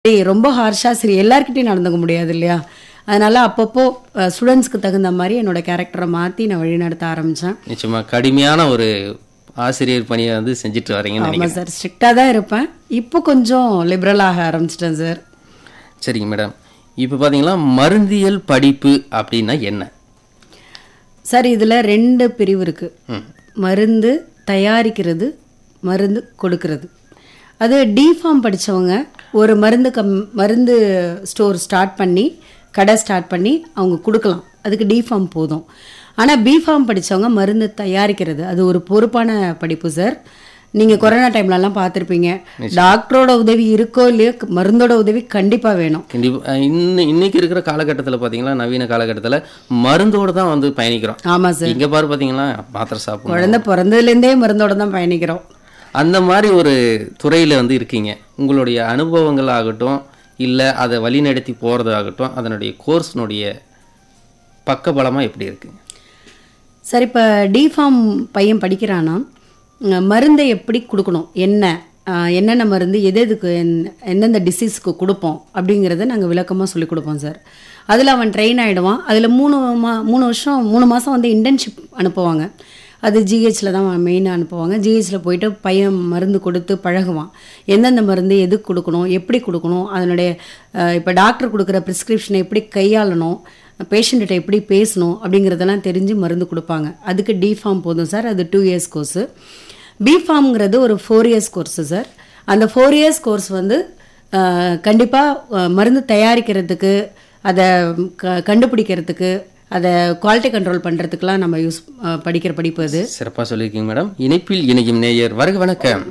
டேய், ரொம்ப ஹார்ஷாக சரி எல்லார்கிட்டையும் நடந்துக்க முடியாது இல்லையா அதனால அப்பப்போ ஸ்டூடெண்ட்ஸ்க்கு தகுந்த மாதிரி என்னோட கேரக்டரை மாற்றி நான் வழிநடத்த ஆரம்பித்தேன் நிச்சயமா கடுமையான ஒரு ஆசிரியர் பணியை வந்து செஞ்சுட்டு வரீங்கன்னு ஆமாம் நினைக்கிறேன் சார் ஸ்ட்ரிக்டாக தான் இருப்பேன் இப்போ கொஞ்சம் லிபரலாக ஆரம்பிச்சிட்டேன் சார் சரிங்க மேடம் இப்போ பார்த்தீங்களா மருந்தியல் படிப்பு அப்படின்னா என்ன சார் இதில் ரெண்டு பிரிவு இருக்குது ம் மருந்து தயாரிக்கிறது மருந்து கொடுக்கறது அது டிஃபார்ம் படிச்சவங்க ஒரு மருந்து கம் மருந்து ஸ்டோர் ஸ்டார்ட் பண்ணி கடை ஸ்டார்ட் பண்ணி அவங்க கொடுக்கலாம் அதுக்கு டிஃபார்ம் போதும் ஆனால் பிஃபார்ம் படிச்சவங்க மருந்து தயாரிக்கிறது அது ஒரு பொறுப்பான படிப்பு சார் நீங்கள் கொரோனா டைம்லலாம் பார்த்துருப்பீங்க டாக்டரோட உதவி இருக்கோ இல்லையோ மருந்தோட உதவி கண்டிப்பாக வேணும் கண்டிப்பா இன்னும் இன்னைக்கு இருக்கிற காலகட்டத்தில் பார்த்தீங்களா நவீன காலகட்டத்தில் மருந்தோடு தான் வந்து பயணிக்கிறோம் ஆமாம் சார் இங்க பாரு பார்த்தீங்களா மாத்திரை சாப்பிடணும் குழந்தை பிறந்ததுலேருந்தே மருந்தோட தான் பயணிக்கிறோம் அந்த மாதிரி ஒரு துறையில் வந்து இருக்கீங்க உங்களுடைய அனுபவங்கள் ஆகட்டும் இல்லை அதை வழிநடத்தி போகிறது ஆகட்டும் அதனுடைய கோர்ஸ்னுடைய பக்கபலமாக எப்படி இருக்குங்க சரி இப்போ டிஃபார்ம் பையன் படிக்கிறான்னா அஹ் மருந்தை எப்படி கொடுக்கணும் என்ன அஹ் என்னென்ன மருந்து எது எதுக்கு என்- எந்தெந்த டிசீஸ்க்கு கொடுப்போம் அப்படிங்கிறத நாங்கள் விளக்கமாக சொல்லி கொடுப்போம் சார் அதில் அவன் ட்ரெயின் ஆகிடுவான் அதில் மூணு மா மூணு வருஷம் மூணு மாதம் வந்து இன்டர்ன்ஷிப் அனுப்புவாங்க அது ஜிஹெச்சில் தான் மெயினாக அனுப்புவாங்க ஜிஹெச்சில் போயிட்டு பையன் மருந்து கொடுத்து பழகுவான் எந்தெந்த மருந்து எதுக்கு கொடுக்கணும் எப்படி கொடுக்கணும் அதனுடைய இப்போ டாக்டர் கொடுக்குற ப்ரிஸ்கிரிப்ஷனை எப்படி கையாளணும் பேஷண்ட்டை எப்படி பேசணும் அப்படிங்கிறதெல்லாம் தெரிஞ்சு மருந்து கொடுப்பாங்க அதுக்கு டிஃபார்ம் போதும் சார் அது டூ இயர்ஸ் கோர்ஸு பிஃபார்ம்ங்கிறது ஒரு ஃபோர் இயர்ஸ் கோர்ஸு சார் அந்த ஃபோர் இயர்ஸ் கோர்ஸ் வந்து கண்டிப்பாக மருந்து தயாரிக்கிறதுக்கு அதை க கண்டுபிடிக்கிறதுக்கு அதை குவாலிட்டி கண்ட்ரோல் பண்ணுறதுக்கெலாம் நம்ம யூஸ் படிக்கிற படிப்பு அது சிறப்பாக சொல்லியிருக்கீங்க மேடம் இணைப்பில் இணையும் நேயர் வருக வணக்கம்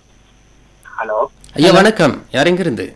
ஹலோ ஐயா வணக்கம் யார் எங்கிருந்து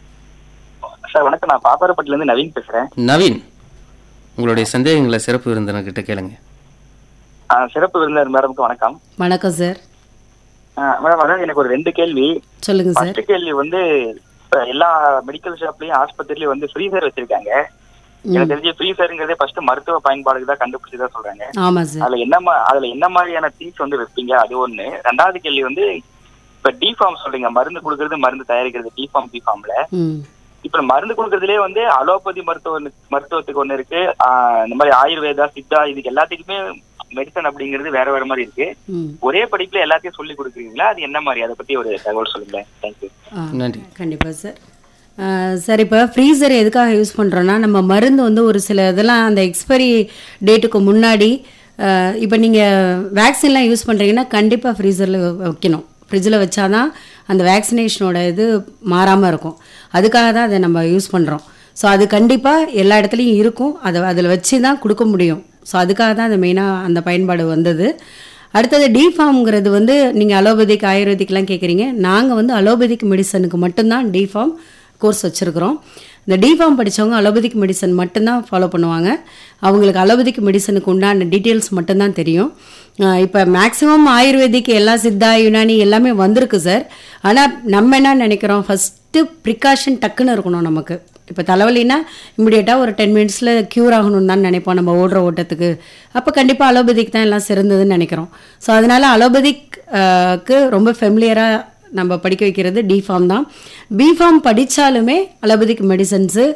சார் வணக்கம் நான் பாப்பாரப்பட்டில இருந்து நவீன் பேசுறேன் நவீன் உங்களுடைய சந்தேகங்களை சிறப்பு விருந்தினர்கிட்ட கேளுங்க ஆ, சிறப்பு விருந்தினர் மேடமுக்கு வணக்கம் வணக்கம் சார் ஆ, மேடம் அதாவது எனக்கு ஒரு ரெண்டு கேள்வி சொல்லுங்கள் சார் ஃபர்ஸ்ட் கேள்வி வந்து இப்ப எல்லா மெடிக்கல் ஷாப்லயும் ஆஸ்பத்திரிலயும் வந்து ஃப்ரீசர் வச்சிருக்காங்க எனக்கு தெரிஞ்சு ஃப்ரீசருங்கிறதே ஃபர்ஸ்ட் மருத்துவ பயன்பாடுக்கு தான் கண்டுபிடிச்சதா சொல்றாங்க ஆமாம் சார் அதுல என்ன மா- அதுல என்ன மாதிரியான திங்ஸ் வந்து வைப்பீங்க அது ஒண்ணு ரெண்டாவது கேள்வி வந்து இப்ப டிஃபார்ம் சொல்றீங்க மருந்து கொடுக்கறது மருந்து தயாரிக்கிறது டிஃபார்ம் டிஃபார்ம்ல ம் இப்ப மருந்து கொடுக்கறதுலயே வந்து அலோபதி மருத்துவ மருத்துவத்துக்கு ஒண்ணு இருக்கு ஆஹ் இந்த மாதிரி ஆயுர்வேதா சித்தா இதுக்கு எல்லாத்துக்குமே மெடிசன் அப்படிங்கிறது வேற வேற மாதிரி இருக்கு ம் ஒரே படிப்புல எல்லாத்தையும் சொல்லி கொடுக்குறீங்களா அது என்ன மாதிரி அதை பத்தி ஒரு தகவல் சொல்லுங்களேன் தேங்க்யூ ஆ நன்றி கண்டிப்பாக சார் சார் இப்போ ஃப்ரீசர் எதுக்காக யூஸ் பண்ணுறோன்னா நம்ம மருந்து வந்து ஒரு சில இதெல்லாம் அந்த எக்ஸ்பைரி டேட்டுக்கு முன்னாடி இப்போ நீங்கள் வேக்சின்லாம் யூஸ் பண்ணுறீங்கன்னா கண்டிப்பாக ஃப்ரீசரில் வைக்கணும் ஃப்ரிட்ஜில் வச்சாதான் அந்த வேக்சினேஷனோட இது மாறாமல் இருக்கும் அதுக்காக தான் அதை நம்ம யூஸ் பண்ணுறோம் ஸோ அது கண்டிப்பாக எல்லா இடத்துலையும் இருக்கும் அதை அதில் வச்சு தான் கொடுக்க முடியும் ஸோ அதுக்காக தான் அது மெயினாக அந்த பயன்பாடு வந்தது அடுத்தது டிஃபார்ம்ங்கிறது வந்து நீங்கள் அலோபதிக் ஆயுர்வேதிக்லாம் கேட்குறீங்க நாங்கள் வந்து அலோபதிக் மெடிசனுக்கு மட்டும்தான் டிஃபார்ம் கோர்ஸ் வச்சுருக்குறோம் இந்த டிஃபார்ம் படித்தவங்க அலோபதிக் மெடிசன் மட்டும்தான் ஃபாலோ பண்ணுவாங்க அவங்களுக்கு அலோபதிக் மெடிசனுக்கு உண்டான டீட்டெயில்ஸ் மட்டும்தான் தெரியும் இப்போ மேக்ஸிமம் ஆயுர்வேதிக் எல்லா சித்தா யுனானி எல்லாமே வந்திருக்கு சார் ஆனால் நம்ம என்ன நினைக்கிறோம் ஃபஸ்ட்டு ப்ரிகாஷன் டக்குன்னு இருக்கணும் நமக்கு இப்போ தலைவலினா இமிடியேட்டாக ஒரு டென் மினிட்ஸில் க்யூர் ஆகணும்னு தான் நினைப்போம் நம்ம ஓடுற ஓட்டத்துக்கு அப்போ கண்டிப்பாக அலோபதிக் தான் எல்லாம் சிறந்ததுன்னு நினைக்கிறோம் ஸோ அதனால் அலோபதிக்கு ரொம்ப ஃபெமிலியராக நம்ம படிக்க வைக்கிறது டிஃபார்ம் தான் பிஃபார்ம் படித்தாலுமே அலோபதிக் மெடிசன்ஸு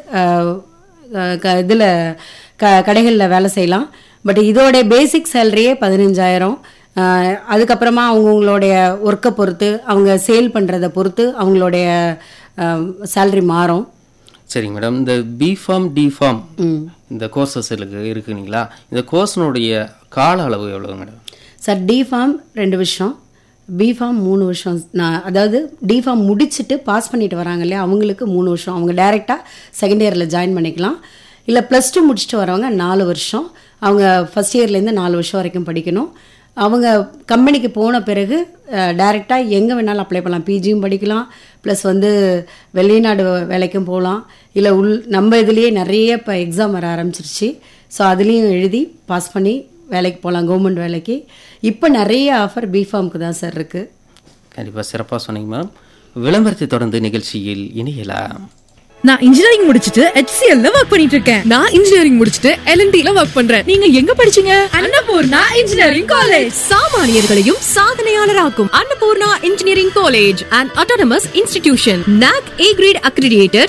இதில் க கடைகளில் வேலை செய்யலாம் பட் இதோட பேசிக் சேலரியே பதினஞ்சாயிரம் ஆஹ் அதுக்கப்புறமா அவங்கவுங்களுடைய ஒர்க்கை பொறுத்து அவங்க சேல் பண்ணுறதை பொறுத்து அவங்களுடைய சேலரி மாறும் சரிங்க மேடம் இந்த பிஃபார்ம் டிஃபார்ம் ம் இந்த கோர்சஸ் இருக்கு இருக்குங்களா இந்த கோர்ஸினுடைய கால அளவு எவ்வளவு மேடம் சார் டிஃபார்ம் ரெண்டு வருஷம் பிஃபார்ம் மூணு வருஷம் நான் அதாவது டிஃபார்ம் முடிச்சுட்டு பாஸ் பண்ணிட்டு வராங்க இல்லையா அவங்களுக்கு மூணு வருஷம் அவங்க டைரெக்டாக செகண்ட் இயரில் ஜாயின் பண்ணிக்கலாம் இல்லை ப்ளஸ் டூ முடிச்சுட்டு வரவங்க நாலு வருஷம் அவங்க ஃபஸ்ட் இயர்லேருந்து நாலு வருஷம் வரைக்கும் படிக்கணும் அவங்க கம்பெனிக்கு போன பிறகு டைரெக்டாக எங்கே வேணாலும் அப்ளை பண்ணலாம் பிஜியும் படிக்கலாம் ப்ளஸ் வந்து வெளிநாடு வேலைக்கும் போகலாம் இல்லை உள் நம்ம இதுலேயே நிறைய இப்போ எக்ஸாம் வர ஆரம்பிச்சிருச்சு ஸோ அதுலேயும் எழுதி பாஸ் பண்ணி வேலைக்கு போகலாம் கவர்மெண்ட் வேலைக்கு இப்போ நிறைய ஆஃபர் பிஃபார்முக்கு தான் சார் இருக்குது கண்டிப்பாக சிறப்பாக சொன்னீங்க மேம் விளம்பரத்தை தொடர்ந்து நிகழ்ச்சியில் இணையலாம் நான் இன்ஜினியரிங் முடிச்சிட்டு HCL ல ஒர்க் பண்ணிட்டு இருக்கேன் நான் இன்ஜினியரிங் முடிச்சிட்டு எல்என்டி ல ஒர்க் பண்றேன் நீங்க எங்க படிச்சீங்க அன்னபூர்ணா இன்ஜினியரிங் காலேஜ் சாமானியர்களையும் சாதனையாளராக்கும் Annapoorna engineering college and autonomous institution NAC A grade அக்ரிடியேட்டர்